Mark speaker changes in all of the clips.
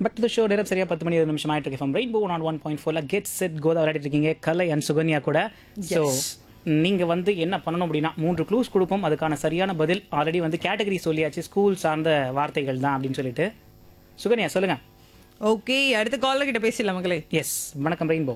Speaker 1: Back to show நேரம் சரியா பத்து மணி இருபது நிமிஷம் ஆயிட்டு இருக்கு ஃப்ரம் ரெயின்போ நான் ஒன் பாயிண்ட் ஃபோர்ல கெட் செட் கோதா விளையாடிட்டு இருக்கீங்க கலை அண்ட் சுகன்யா கூட ஸோ நீங்க வந்து என்ன பண்ணணும் அப்படின்னா மூன்று க்ளூஸ் கொடுப்போம் அதுக்கான சரியான பதில் ஆல்ரெடி வந்து கேட்டகரி சொல்லியாச்சு ஸ்கூல் சார்ந்த வார்த்தைகள் தான் அப்படின்னு சொல்லிட்டு சுகன்யா சொல்லுங்க
Speaker 2: ஓகே அடுத்த கால்ல கிட்ட பேசிடலாம் மக்களே
Speaker 1: எஸ் வணக்கம் ரெயின்போ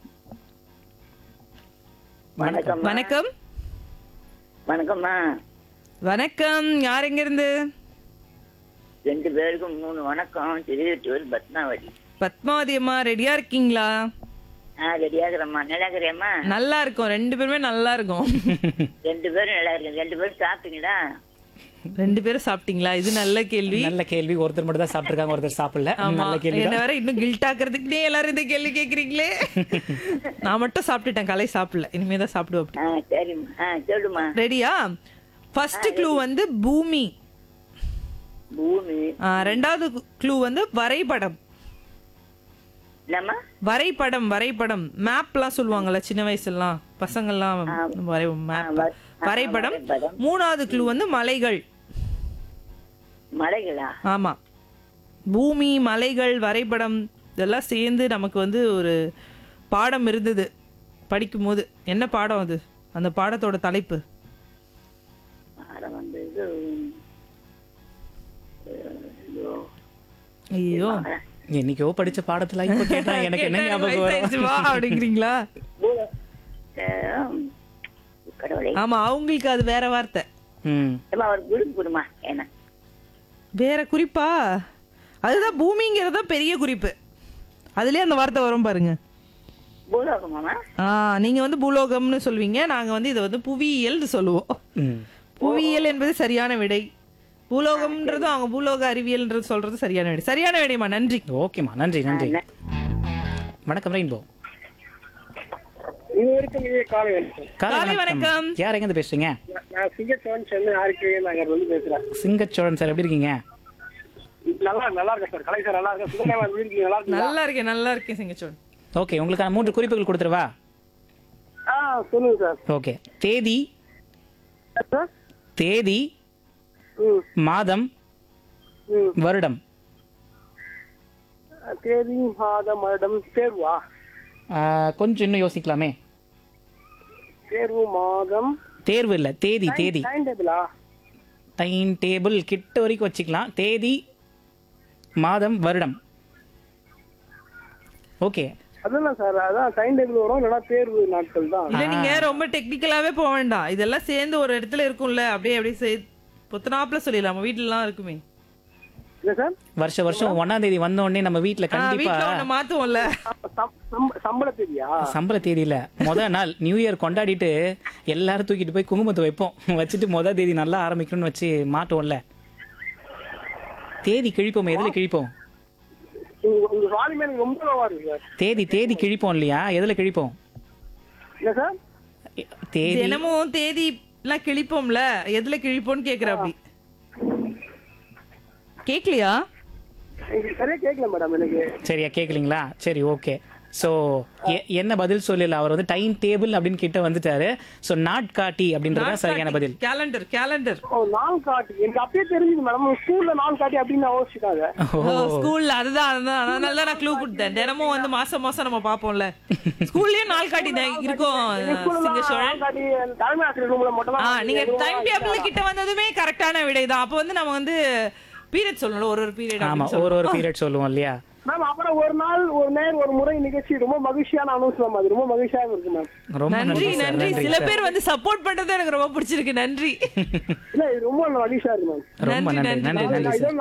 Speaker 3: வணக்கம்
Speaker 2: வணக்கம்
Speaker 3: வணக்கம்மா
Speaker 2: வணக்கம் யார் எங்க இருந்து
Speaker 3: ரெண்டு பேருக்கும் மூணு வணக்கம் திருவெட்டூர் பத்மாவதி
Speaker 2: பத்மாவதி அம்மா ரெடியா இருக்கீங்களா
Speaker 3: ஆ ரெடியாகிறம்மா நல்லா இருக்கிறேம்மா
Speaker 2: நல்லா இருக்கும் ரெண்டு பேருமே நல்லா இருக்கும்
Speaker 3: ரெண்டு பேரும் நல்லா இருக்கு ரெண்டு பேரும் சாப்பிட்டீங்களா
Speaker 2: ரெண்டு பேரும் சாப்பிட்டீங்களா இது நல்ல கேள்வி
Speaker 1: நல்ல கேள்வி ஒருத்தர் மட்டும் தான் சாப்பிட்டுருக்காங்க ஒருத்தர் சாப்பிடல
Speaker 2: ஆமா
Speaker 1: நல்ல கேள்வி
Speaker 2: என்ன வேற இன்னும் கில்ட் ஆக்குறதுக்குனே எல்லாரும் இந்த கேள்வி கேக்குறீங்களே நான் மட்டும் சாப்பிட்டுட்டேன் கலை சாப்பிடல இனிமே தான் சாப்பிடுவோம் அப்படி
Speaker 3: ஆ சரிம்மா ஆ சொல்லுமா
Speaker 2: ரெடியா ஃபர்ஸ்ட் க்ளூ வந்து பூமி
Speaker 3: பூமி
Speaker 2: ஆ, ரெண்டாவது க்ளூ வந்து வரைபடம்
Speaker 3: என்னம்மா
Speaker 2: வரைபடம் வரைபடம் மேப்லாம் சொல்லுவாங்கல்ல சின்ன வயசுலாம் பசங்கள்லாம் வரை மேப்
Speaker 3: வ- ஆ,
Speaker 2: வரைபடம்
Speaker 3: வரைபடம்.
Speaker 2: மூணாவது க்ளூ வந்து மலைகள்
Speaker 3: மலைகளா
Speaker 2: ஆமா பூமி மலைகள் வரைபடம் இதெல்லாம் சேர்ந்து நமக்கு வந்து ஒரு பாடம் இருந்தது படிக்கும்போது என்ன பாடம் அது அந்த பாடத்தோட தலைப்பு
Speaker 3: ஆரம் வந்து இது ஐயோ.
Speaker 2: ஐயோ
Speaker 1: என்னைக்கோ படிச்ச பாடத்துல இப்ப கேட்டா எனக்கு என்ன ஞாபகம்
Speaker 2: வயசாயிடுச்சு, வா
Speaker 1: வரும்
Speaker 2: அப்படிங்கிறீங்களா
Speaker 3: பூ- ஆம். கடவுளே
Speaker 2: ஆமா அவங்களுக்கு அது வேற வார்த்தை
Speaker 1: ம்
Speaker 3: ஏம்மா ஒரு குரூப் கொடுமா என்ன
Speaker 2: வேற குறிப்பா அதுதான் பூமிங்கிறது தான் பெரிய குறிப்பு அதுலயே அந்த வார்த்தை வரும் பாருங்க
Speaker 3: பூலோகமாமா
Speaker 2: ஆ நீங்க வந்து பூலோகம்னு சொல்வீங்க நாங்க வந்து இதை வந்து புவியியல்னு சொல்லுவோம்
Speaker 1: ம்
Speaker 2: புவியியல் என்பது சரியான விடை பூலோகம்ன்றது அவங்க பூலோக அறிவியல்ன்றது சொல்றது சரியான விடை சரியான விடைமா நன்றி
Speaker 1: ஓகேம்மா நன்றி நன்றி வணக்கம் ரெயின்போ
Speaker 4: இது வரைக்கும் நீங்க காலை வணக்கம்
Speaker 2: காலை வணக்கம்.
Speaker 1: யார் எங்க இருந்து பேசுறீங்க
Speaker 4: நான் நான் சிங்கச்சோன் சென்னை ஆர்கே நகர் வந்து பேசுறேன்
Speaker 1: சிங்கச்சோழன் சார் எப்படி இருக்கீங்க
Speaker 4: நல்லா நல்லா இருக்கேன் சார் கலை சார் நல்லா இருக்கேன் சுகன்யா மேம் வீடு நல்லா இருக்கீங்களா
Speaker 2: நல்லா இருக்கேன் நல்லா இருக்கேன் சிங்கச்சோன்
Speaker 1: ஓகே உங்களுக்கான மூன்று குறிப்புகள் கொடுத்துருவா
Speaker 4: ஆ சொல்லுங்க சார்
Speaker 1: ஓகே தேதி
Speaker 4: சார்
Speaker 1: தேதி
Speaker 4: ம்
Speaker 1: மாதம்
Speaker 4: ம்
Speaker 1: வருடம்
Speaker 4: தேதி மாதம் வருடம் தேர்வா
Speaker 1: ஆ, கொஞ்சம் இன்னும் யோசிக்கலாமே
Speaker 4: தேர்வு மாதம்
Speaker 1: தேர்வு இல்ல தேதி தேதி
Speaker 4: டைம் டேபிளா
Speaker 1: டைம் டேபிள் கிட்ட வரைக்கும் வச்சுக்கலாம் தேதி மாதம் வருடம் ஓகே
Speaker 4: அதுதான் சார் அதான் டைம் டேபிள் வரும் இல்லைன்னா தேர்வு நாட்கள் தான்
Speaker 2: இல்ல நீங்க ரொம்ப டெக்னிக்கலாவே போக வேண்டாம் இதெல்லாம் சேர்ந்து ஒரு இடத்துல இருக்கும்ல அப்படியே அப்படியே சே புத்தனாப்புல சொல்லிடலாம் நம்ம வீட்டுல இருக்குமே
Speaker 4: இல்லை சார்
Speaker 1: வருஷ வருஷம் ஒன்னாம் தேதி வந்த உடனே நம்ம வீட்ல
Speaker 2: ஆ,
Speaker 1: கண்டிப்பா
Speaker 2: வீட்டுல ஒண்ணு மாத்துவோம்ல
Speaker 4: சம்- சம்- சம்பள தேதியா
Speaker 1: சம்பள தேதியில முத நாள் நியூ இயர் கொண்டாடிட்டு எல்லாரும் தூக்கிட்டு போய் குங்குமத்தை வைப்போம் வச்சுட்டு முத தேதி நல்லா ஆரம்பிக்கணும்னு வச்சு மாட்டோம்ல தேதி கிழிப்போம் எதுல கிழிப்போம்
Speaker 4: உங்க உங்க வாலிமே எனக்கு ரொம்ப லோவா இருக்கு சார்
Speaker 1: தேதி தேதி கிழிப்போம் இல்லையா எதுல கிழிப்போம்
Speaker 4: இல்லை சார்
Speaker 1: தேதி
Speaker 2: தினமும் தேதி எல்லாம் கிழிப்போம்ல எதுல கிழிப்போம்னு கேக்குற அப்படி கேக்கலையா
Speaker 4: எனக்கு சரியா கேட்கல மேடம் எனக்கு
Speaker 1: சரியா கேட்கலீங்களா சரி ஓகே ஸோ என்ன பதில் சொல்லல அவர் வந்து டைம் டேபிள் அப்படின்னு கிட்ட வந்துட்டாரு ஸோ நாட்காட்டி அப்படின்றது தான் சரியான பதில்
Speaker 2: கேலண்டர் கேலண்டர்
Speaker 4: ஓ நாள் காட்டி எனக்கு அப்பயே தெரிஞ்சுது மேடம் ஸ்கூல்ல நாள் காட்டி அப்படின்னு யோசிச்சுட்டாங்க
Speaker 2: ஸ்கூல்ல அதுதான் அதுதான் அதனால தான் நான் க்ளூ கொடுத்தேன் தினமும் வந்து மாசம் மாசம் நம்ம பாப்போம்ல ஸ்கூல்லயும் நாள் காட்டி தான் இருக்கும் சிங்க சோழன்
Speaker 4: நாள் காட்டி தலைமை ஆசிரியர் ரூம்ல மட்டும்
Speaker 2: ஆ
Speaker 4: தான்
Speaker 2: நீங்க டைம் டேபிள் கிட்ட வந்ததுமே கரெக்டான விடை தான் அப்போ வந்து நம்ம வந்து பீரியட் சொல்லணும் ஒரு ஒரு பீரியட்
Speaker 1: ஆமா ஒரு ஒரு பீரியட் சொல்லுவோம் இல்லையா
Speaker 4: மேம் அப்புறம் ஒரு நாள் ஒரு நேர் ஒரு முறை நிகழ்ச்சி ரொம்ப மகிழ்ச்சியான அனௌன்ஸ் மேம் அது ரொம்ப மகிழ்ச்சியாக இருக்கு மேம்
Speaker 1: ரொம்ப
Speaker 2: நன்றி
Speaker 1: நன்றி சார்
Speaker 2: நன்றி
Speaker 1: நன்றி
Speaker 2: சில
Speaker 1: சார்
Speaker 2: பேர் வந்து சப்போர்ட் பண்றது எனக்கு ரொம்ப பிடிச்சிருக்கு நன்றி
Speaker 4: இல்ல இது ரொம்ப மகிழ்ச்சியா இருக்கு மேம்
Speaker 1: ரொம்ப
Speaker 2: நன்றி,
Speaker 1: நன்றி
Speaker 2: நன்றி,
Speaker 1: நன்றி நன்றி சார்